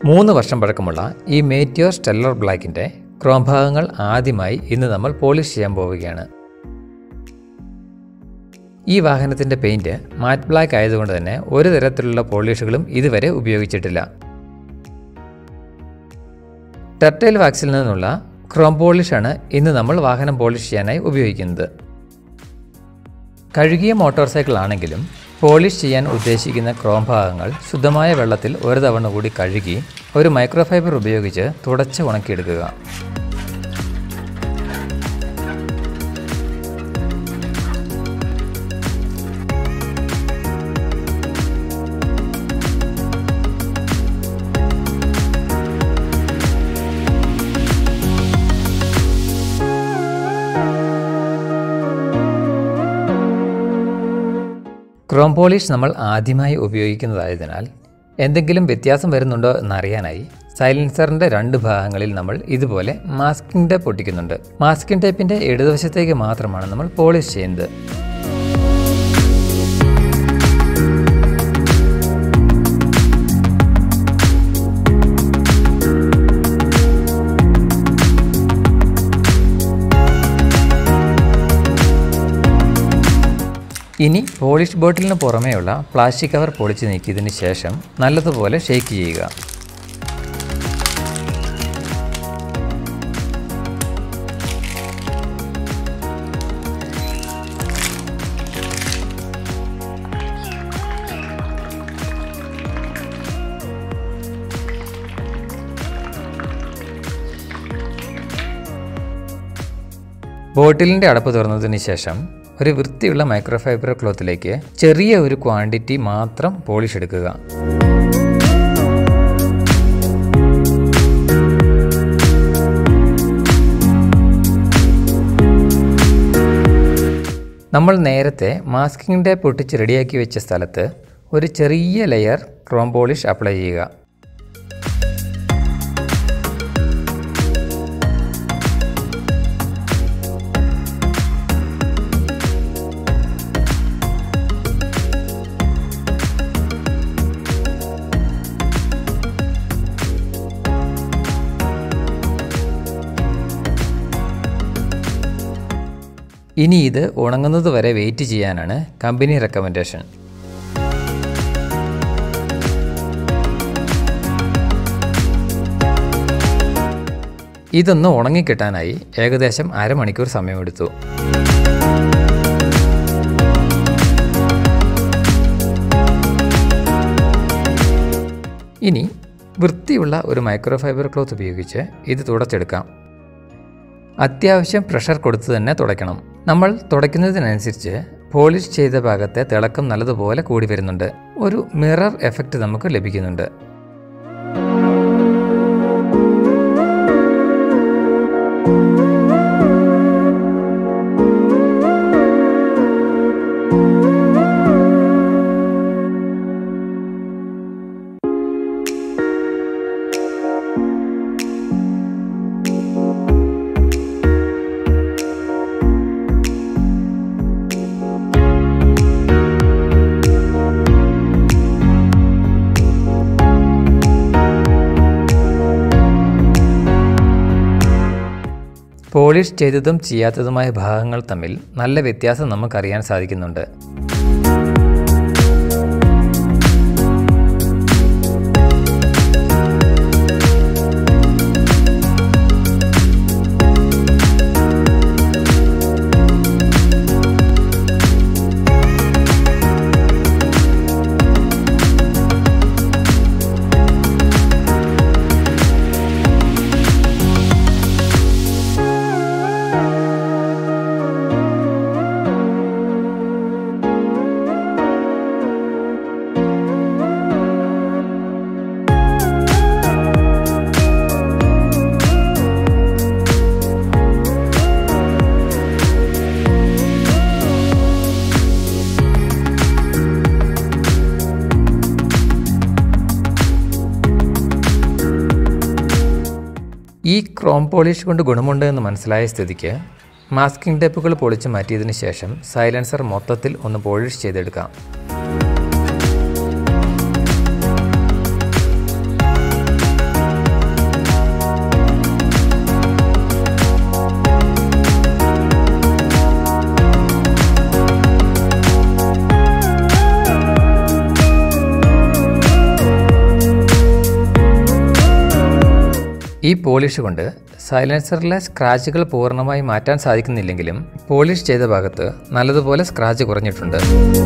മൂന്ന് വർഷം പഴക്കമുള്ള ഈ മേറ്റിയോർ സ്റ്റെല്ലർ ബ്ലാക്കിൻ്റെ ക്രോം ഭാഗങ്ങൾ ആദ്യമായി ഇന്ന് നമ്മൾ പോളിഷ് ചെയ്യാൻ പോവുകയാണ് ഈ വാഹനത്തിൻ്റെ പെയിൻറ് മാറ്റ് ബ്ലാക്ക് ആയതുകൊണ്ട് തന്നെ ഒരു തരത്തിലുള്ള പോളിഷുകളും ഇതുവരെ ഉപയോഗിച്ചിട്ടില്ല ടെർട്ടൈൽ വാക്സിൽ നിന്നുള്ള ക്രോം പോളിഷാണ് ഇന്ന് നമ്മൾ വാഹനം പോളിഷ് ചെയ്യാനായി ഉപയോഗിക്കുന്നത് കഴുകിയ മോട്ടോർ സൈക്കിൾ ആണെങ്കിലും പോളിഷ് ചെയ്യാൻ ഉദ്ദേശിക്കുന്ന ക്രോം ഭാഗങ്ങൾ ശുദ്ധമായ വെള്ളത്തിൽ ഒരു തവണ കൂടി കഴുകി ഒരു മൈക്രോഫൈബർ ഉപയോഗിച്ച് തുടച്ച് ഉണക്കിയെടുക്കുക ക്രോം പോളിഷ് നമ്മൾ ആദ്യമായി ഉപയോഗിക്കുന്നതായതിനാൽ എന്തെങ്കിലും വ്യത്യാസം വരുന്നുണ്ടോ എന്നറിയാനായി സൈലൻസറിൻ്റെ രണ്ട് ഭാഗങ്ങളിൽ നമ്മൾ ഇതുപോലെ മാസ്കിംഗ് ടേപ്പ് ഒട്ടിക്കുന്നുണ്ട് മാസ്കിംഗ് ടേപ്പിൻ്റെ ഇടതുവശത്തേക്ക് മാത്രമാണ് നമ്മൾ പോളിഷ് ചെയ്യുന്നത് ഇനി പോളിഷ് ബോട്ടിലിന് പുറമേയുള്ള പ്ലാസ്റ്റിക് കവർ പൊളിച്ച് നീക്കിയതിന് ശേഷം നല്ലതുപോലെ ഷേക്ക് ചെയ്യുക ബോട്ടിലിൻ്റെ അടപ്പ് തുറന്നതിന് ശേഷം ഒരു വൃത്തിയുള്ള മൈക്രോഫൈബർ ക്ലോത്തിലേക്ക് ചെറിയ ഒരു ക്വാണ്ടിറ്റി മാത്രം പോളിഷ് എടുക്കുക നമ്മൾ നേരത്തെ മാസ്കിംഗ് ടേപ്പ് പൊട്ടിച്ച് റെഡിയാക്കി വെച്ച സ്ഥലത്ത് ഒരു ചെറിയ ലെയർ ക്രോം പോളിഷ് അപ്ലൈ ചെയ്യുക ഇനി ഇത് ഉണങ്ങുന്നത് വരെ വെയിറ്റ് ചെയ്യാനാണ് കമ്പനി റെക്കമെൻഡേഷൻ ഇതൊന്ന് ഉണങ്ങിക്കിട്ടാനായി ഏകദേശം അരമണിക്കൂർ സമയമെടുത്തു ഇനി വൃത്തിയുള്ള ഒരു മൈക്രോഫൈബർ ക്ലോത്ത് ഉപയോഗിച്ച് ഇത് തുടച്ചെടുക്കാം അത്യാവശ്യം പ്രഷർ കൊടുത്ത് തന്നെ തുടയ്ക്കണം നമ്മൾ തുടയ്ക്കുന്നതിനനുസരിച്ച് പോളിഷ് ചെയ്ത ഭാഗത്തെ തിളക്കം നല്ലതുപോലെ കൂടി വരുന്നുണ്ട് ഒരു മിറർ എഫക്റ്റ് നമുക്ക് ലഭിക്കുന്നുണ്ട് പോളിഷ് ചെയ്തതും ചെയ്യാത്തതുമായ ഭാഗങ്ങൾ തമ്മിൽ നല്ല വ്യത്യാസം നമുക്കറിയാൻ സാധിക്കുന്നുണ്ട് ഈ ക്രോം പോളിഷ് കൊണ്ട് ഗുണമുണ്ട് എന്ന് മനസ്സിലായ സ്ഥിതിക്ക് മാസ്കിംഗ് ടേപ്പുകൾ പൊളിച്ച് മാറ്റിയതിന് ശേഷം സൈലൻസർ മൊത്തത്തിൽ ഒന്ന് പോളിഷ് ചെയ്തെടുക്കാം ഈ പോളിഷ് കൊണ്ട് സൈലൻസറിലെ സ്ക്രാച്ചുകൾ പൂർണ്ണമായി മാറ്റാൻ സാധിക്കുന്നില്ലെങ്കിലും പോളിഷ് ചെയ്ത ഭാഗത്ത് നല്ലതുപോലെ സ്ക്രാച്ച് കുറഞ്ഞിട്ടുണ്ട്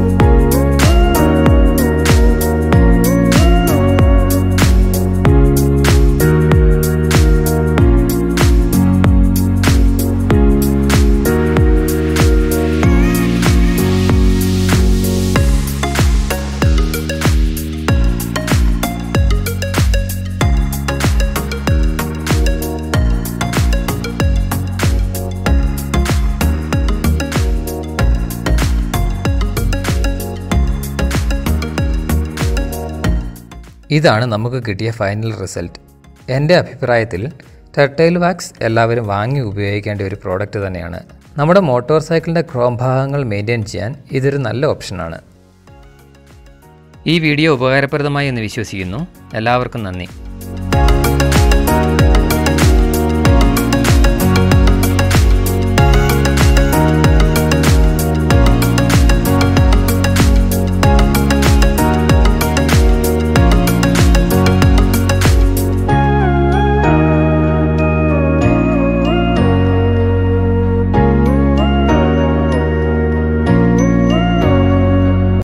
ഇതാണ് നമുക്ക് കിട്ടിയ ഫൈനൽ റിസൾട്ട് എൻ്റെ അഭിപ്രായത്തിൽ ടെർട്ടൈൽ വാക്സ് എല്ലാവരും വാങ്ങി ഉപയോഗിക്കേണ്ട ഒരു പ്രോഡക്റ്റ് തന്നെയാണ് നമ്മുടെ മോട്ടോർ സൈക്കിളിൻ്റെ ക്രോം ഭാഗങ്ങൾ മെയിൻറ്റെയിൻ ചെയ്യാൻ ഇതൊരു നല്ല ഓപ്ഷനാണ് ഈ വീഡിയോ ഉപകാരപ്രദമായി എന്ന് വിശ്വസിക്കുന്നു എല്ലാവർക്കും നന്ദി